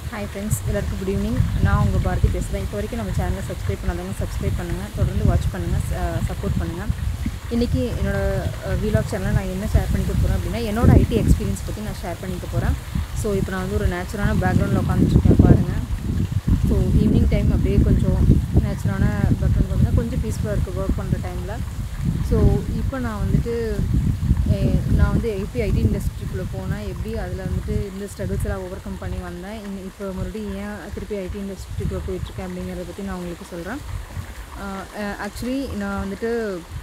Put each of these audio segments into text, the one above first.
hi friends எல்லாருக்கும் good evening நான் உங்கள் பாரதி பேசுகிறேன் இப்போ வரைக்கும் நம்ம சேனலை சப்ஸ்கிரைப் பண்ணாதவங்க சப்ஸ்கிரைப் பண்ணுங்கள் தொடர்ந்து வாட்ச் பண்ணுங்கள் சப்போர்ட் பண்ணுங்கள் இன்றைக்கி என்னோடய வீலாக் சேனலில் நான் என்ன ஷேர் பண்ணிக்க போகிறேன் அப்படின்னா என்னோட ஐடி எக்ஸ்பீரியன்ஸ் பற்றி நான் ஷேர் பண்ணிக்க போகிறேன் ஸோ இப்போ நான் வந்து ஒரு நேச்சுரலான பேக்ரவுண்டில் உட்காந்துருக்கேன் பாருங்கள் ஸோ ஈவினிங் டைம் அப்படியே கொஞ்சம் நேச்சுரலான பேக்ரவுண்ட் வந்து கொஞ்சம் பீஸ்ஃபுல்லாக இருக்குது ஒர்க் பண்ணுற டைமில் ஸோ இப்போ நான் வந்துட்டு eh, நான் வந்து எப்படி ஐடி இண்டஸ்ட்ரிக்குள்ளே போனேன் எப்படி அதில் வந்துட்டு இந்த ஸ்ட்ரகிள்ஸ் எல்லாம் ஓவர் கம் பண்ணி வந்தேன் இன்னும் இப்போ மறுபடியும் ஏன் திருப்பி ஐடி இண்டஸ்ட்ரிக்குள்ளே போயிட்டுருக்கேன் அப்படிங்கிறத பற்றி நான் உங்களுக்கு சொல்கிறேன் ஆக்சுவலி நான் வந்துட்டு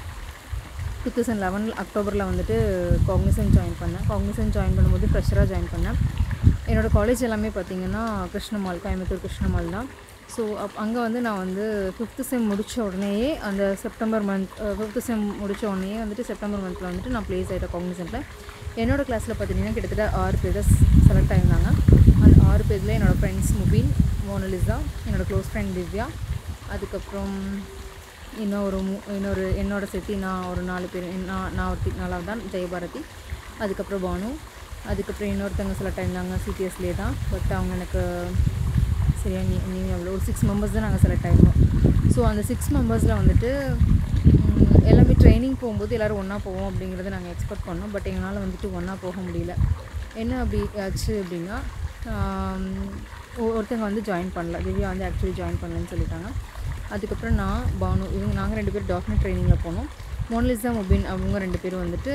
டூ தௌசண்ட் லெவன் அக்டோபரில் வந்துட்டு காக்னிசன் ஜாயின் பண்ணேன் காக்னிசன் ஜாயின் பண்ணும்போது ஃப்ரெஷராக ஜாயின் பண்ணேன் என்னோடய காலேஜ் எல்லாமே பார்த்தீங்கன்னா கிருஷ்ணமால் கோயம்புத்தூர் கிருஷ்ணமால் தான் ஸோ அப் அங்கே வந்து நான் வந்து ஃபிஃப்த்து செம் முடித்த உடனேயே அந்த செப்டம்பர் மந்த் ஃபிஃப்த்து செம் முடித்த உடனேயே வந்துட்டு செப்டம்பர் மந்தில் வந்துட்டு நான் ப்ளேஸ் ஆகிட்டேன் காக்னிசனில் என்னோடய கிளாஸில் பார்த்தீங்கன்னா கிட்டத்தட்ட ஆறு பேர் தான் செலக்ட் ஆயிருந்தாங்க அந்த ஆறு பேரில் என்னோடய ஃப்ரெண்ட்ஸ் முபீன் மோனலிசா என்னோடய க்ளோஸ் ஃப்ரெண்ட் திவ்யா அதுக்கப்புறம் இன்னொரு மு- இன்னொரு என்னோட சேர்த்து நான் ஒரு நாலு பேர் நான் நான் ஒருத்தி நாலாவது தான் ஜெயபாரதி அதுக்கப்புறம் பானு அதுக்கப்புறம் இன்னொருத்தவங்க செலக்ட் ஆயிருந்தாங்க சிடிஎஸ்லேயே தான் பட் அவங்க எனக்கு சரியா நீ நீ அவ்வளோ ஒரு சிக்ஸ் மெம்பர்ஸ் தான் நாங்கள் செலக்ட் ஆயிருந்தோம் ஸோ அந்த சிக்ஸ் மெம்பர்ஸில் வந்துட்டு ம், எல்லாமே ட்ரைனிங் போகும்போது எல்லோரும் ஒன்றா போவோம் அப்படிங்கிறத நாங்கள் எக்ஸ்பெக்ட் பண்ணோம் பட் எங்களால் வந்துட்டு ஒன்றா போக முடியல என்ன அப்படி ஆச்சு அப்படின்னா ஆம், ஒ- ஒருத்தங்க வந்து ஜாயின் பண்ணல திவ்யா வந்து ஆக்சுவலி ஜாயின் பண்ணலன்னு சொல்லிட்டாங்க அதுக்கப்புறம் நான் பானு இவங்க நாங்கள் ரெண்டு பேரும் டாக்டர் ட்ரைனிங்கில் போனோம் மோனலிசா முபின் அவங்க ரெண்டு பேரும் வந்துட்டு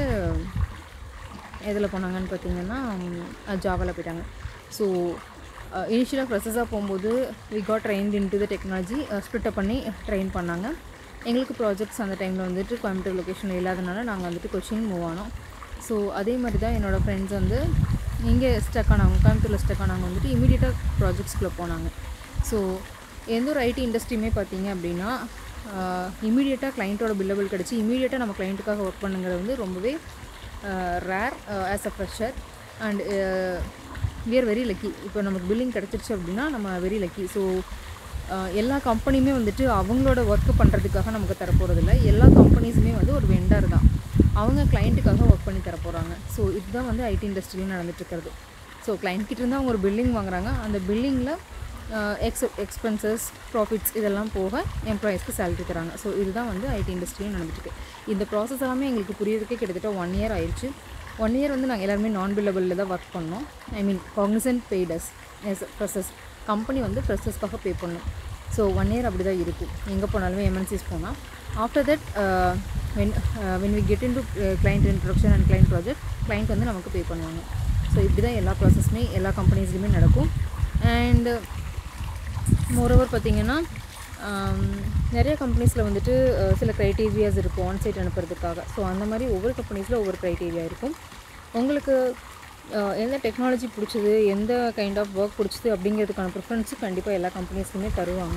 எதில் போனாங்கன்னு பார்த்தீங்கன்னா ஜாவாவில் போயிட்டாங்க ஸோ இனிஷியலாக ப்ரொசஸாக போகும்போது we got train into the technology split up பண்ணி ட்ரெயின் பண்ணாங்க எங்களுக்கு ப்ராஜெக்ட்ஸ் அந்த டைமில் வந்துட்டு கோயம்புத்தூர் லொக்கேஷனில் இல்லாதனால நாங்கள் வந்துட்டு கொச்சின் மூவ் ஆனோம் ஸோ அதே மாதிரி தான் என்னோடய ஃப்ரெண்ட்ஸ் வந்து இங்கே ஸ்டக் ஆனவங்க கோயம்புத்தூரில் ஸ்டக் ஆனவங்க வந்துட்டு இமீடியட்டாக ப்ராஜெக்ட்ஸ்குள்ளே போனாங்க ஸோ எந்த ஒரு ஐடி இண்டஸ்ட்ரியுமே பார்த்தீங்க அப்படின்னா இமீடியட்டாக கிளைண்ட்டோட பில்லபிள் கிடச்சி இமீடியட்டாக நம்ம கிளைண்ட்டுக்காக ஒர்க் பண்ணுங்கிறது வந்து ரொம்பவே rare as a fresher and we are very lucky இப்போ நமக்கு பில்லிங் கிடச்சிருச்சு அப்படின்னா நம்ம வெரி லக்கி ஸோ எல்லா கம்பெனியுமே வந்துட்டு அவங்களோட ஒர்க்கு பண்ணுறதுக்காக நமக்கு தரப்போகிறதில்ல எல்லா கம்பெனிஸுமே வந்து ஒரு வெண்டர் தான் அவங்க கிளைண்ட்டுக்காக ஒர்க் பண்ணி தர போகிறாங்க ஸோ இதுதான் வந்து ஐடி இண்டஸ்ட்ரியில் நடந்துட்டுருக்கிறது ஸோ கிளைண்ட் கிட்ட இருந்து அவங்க ஒரு பில்லிங் வாங்குறாங்க அந்த பில்லிங்கில் எக்ஸ் எக்ஸ்பென்சஸ் ப்ராஃபிட்ஸ் இதெல்லாம் போக எம்ப்ளாயீஸ்க்கு சேலரி தராங்க ஸோ இதுதான் வந்து ஐடி இண்டஸ்ட்ரியும் நடந்துட்டுருக்கு இந்த ப்ராசஸ் எல்லாமே எங்களுக்கு புரியறதுக்கே கிட்டத்தட்ட ஒன் இயர் ஆயிடுச்சு ஒன் இயர் வந்து நாங்கள் எல்லாருமே நான் பில்லபிளில் தான் ஒர்க் பண்ணோம் I mean Cognizant paid us as freshers company வந்து ப்ரெசஸ்க்காக பே பண்ணும் ஸோ ஒன் இயர் அப்படி தான் இருக்கும் எங்கே போனாலுமே எம்என்சிஸ் போனால் after that when when we get into client introduction and client project client வந்து நமக்கு பே பண்ணுவாங்க ஸோ இப்படி தான் எல்லா ப்ராசஸுமே எல்லா கம்பெனிஸ்லையுமே நடக்கும் அண்ட் மோரோவர் பார்த்தீங்கன்னா ஆம், நிறைய கம்பெனிஸில் வந்துட்டு அஹ், சில க்ரைட்டீரியாஸ் இருக்கும் ஆன்சைட் அனுப்புறதுக்காக ஸோ அந்த மாதிரி ஒவ்வொரு கம்பெனிஸில் ஒவ்வொரு க்ரைட்டீரியா இருக்கும் உங்களுக்கு அஹ், எந்த டெக்னாலஜி பிடிச்சது எந்த கைண்ட் ஆஃப் ஒர்க் பிடிச்சது அப்படிங்கிறதுக்கான ப்ரிஃபரன்ஸு கண்டிப்பாக எல்லா கம்பெனிஸ்லையுமே தருவாங்க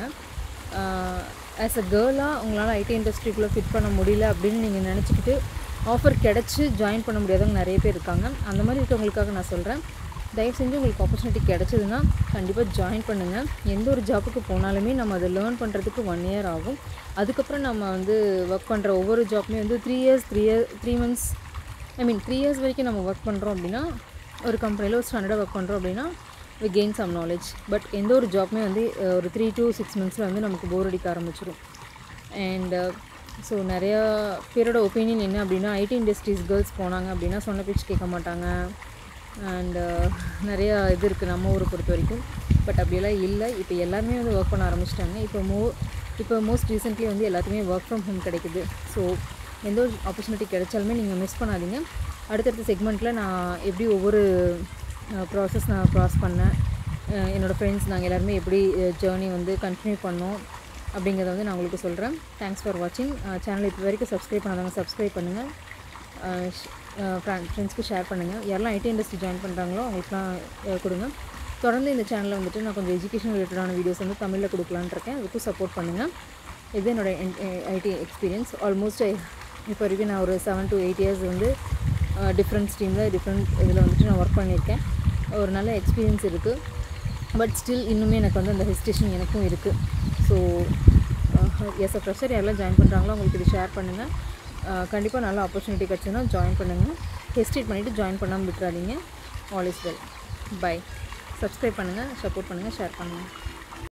ஆஸ் அ கேர்ளாக உங்களால் ஐடி இண்டஸ்ட்ரிக்குள்ளே ஃபிட் பண்ண முடியல அப்படின்னு நீங்கள் நினச்சிக்கிட்டு ஆஃபர் கிடச்சி ஜாயின் பண்ண முடியாதவங்க நிறைய பேர் இருக்காங்க அந்த மாதிரி இருக்கவங்களுக்காக நான் சொல்கிறேன் தயவு செஞ்சு உங்களுக்கு ஆப்பர்ச்சுனிட்டி கிடச்சிதுன்னா கண்டிப்பாக ஜாயின் பண்ணுங்கள் எந்த ஒரு ஜாப்புக்கு போனாலுமே நம்ம அதை லேர்ன் பண்ணுறதுக்கு ஒன் இயர் ஆகும் அதுக்கப்புறம் நம்ம வந்து ஒர்க் பண்ணுற ஒவ்வொரு ஜாப்புமே வந்து three years three year three months I mean three years வரைக்கும் நம்ம ஒர்க் பண்ணுறோம் அப்படின்னா ஒரு கம்பெனியில் ஒரு ஸ்டாண்டர்டாக ஒர்க் பண்ணுறோம் அப்படின்னா we gain some knowledge but எந்த ஒரு ஜாப்புமே வந்து அஹ், ஒரு த்ரீ to சிக்ஸ் மந்த்ஸில் வந்து நமக்கு போர் அடிக்க ஆரம்பிச்சிடும் அண்ட் ஸோ நிறையா பேரோட ஒப்பீனியன் என்ன அப்படின்னா ஐடி இண்டஸ்ட்ரீஸ் கேர்ள்ஸ் போனாங்க அப்படின்னா சொன்ன பேச்சு கேட்க மாட்டாங்க அண்டு நிறையா இது இருக்குது நம்ம ஊரை பொறுத்த வரைக்கும் பட் அப்படியெல்லாம் இல்லை இப்போ எல்லாருமே வந்து ஒர்க் பண்ண ஆரம்பிச்சிட்டாங்க இப்போ மோ இப்போ மோஸ்ட் ரீசெண்ட்லி வந்து எல்லாத்துக்குமே ஒர்க் ஃப்ரம் ஹோம் கிடைக்குது ஸோ எந்த ஒரு ஆப்பர்ச்சுனிட்டி கிடைச்சாலுமே நீங்கள் மிஸ் பண்ணாதீங்க அடுத்தடுத்த செக்மெண்ட்டில் நான் எப்படி ஒவ்வொரு ப்ராசஸ் நான் க்ராஸ் பண்ணேன் அஹ் என்னோடய ஃப்ரெண்ட்ஸ் நாங்கள் எல்லாருமே எப்படி ஜேர்னி வந்து கண்டினியூ பண்ணோம் அப்படிங்கிறத வந்து நான் உங்களுக்கு சொல்கிறேன் தேங்க்ஸ் ஃபார் வாட்சிங் சேனல் இப்போ வரைக்கும் சப்ஸ்கிரைப் பண்ணாதவங்க சப்ஸ்கிரைப் பண்ணுங்கள் ஃப்ரெண்ட்ஸ்க்கு ஷேர் பண்ணுங்கள் யாரெல்லாம் ஐடி இண்டஸ்ட்ரி ஜாயின் பண்ணுறாங்களோ அவங்களுக்குலாம் அஹ், கொடுங்க தொடர்ந்து இந்த சேனலில் வந்துட்டு நான் கொஞ்சம் எஜுகேஷன் ரிலேட்டடான வீடியோஸ் வந்து தமிழில் கொடுக்கலான்னு இருக்கேன் அதுக்கும் சப்போர்ட் பண்ணுங்கள் இது என்னோட ஐடி எக்ஸ்பீரியன்ஸ் ஆல்மோஸ்ட் இப்போ வரைக்கும் நான் ஒரு செவன் to எயிட் இயர்ஸ் வந்து டிஃப்ரெண்ட் ஸ்ட்ரீமில் டிஃப்ரெண்ட் இதில் வந்துட்டு நான் ஒர்க் பண்ணியிருக்கேன் ஒரு நல்ல எக்ஸ்பீரியன்ஸ் இருக்குது பட் ஸ்டில் இன்னுமே எனக்கு வந்து அந்த ஹெசிடேஷன் எனக்கும் இருக்குது ஸோ எஸ் ஃப்ரெஷர் யாரெல்லாம் ஜாயின் பண்ணுறாங்களோ அவங்களுக்கு இது ஷேர் பண்ணுங்கள் கண்டிப்பாக நல்ல ஆப்பர்ச்சுனிட்டி கிடச்சுன்னா ஜாயின் பண்ணுங்கள் ஹெசிடேட் பண்ணிவிட்டு ஜாயின் பண்ணாமல் விட்டுறாதீங்க all is well bye subscribe பண்ணுங்கள் சப்போர்ட் பண்ணுங்கள் ஷேர் பண்ணுங்கள்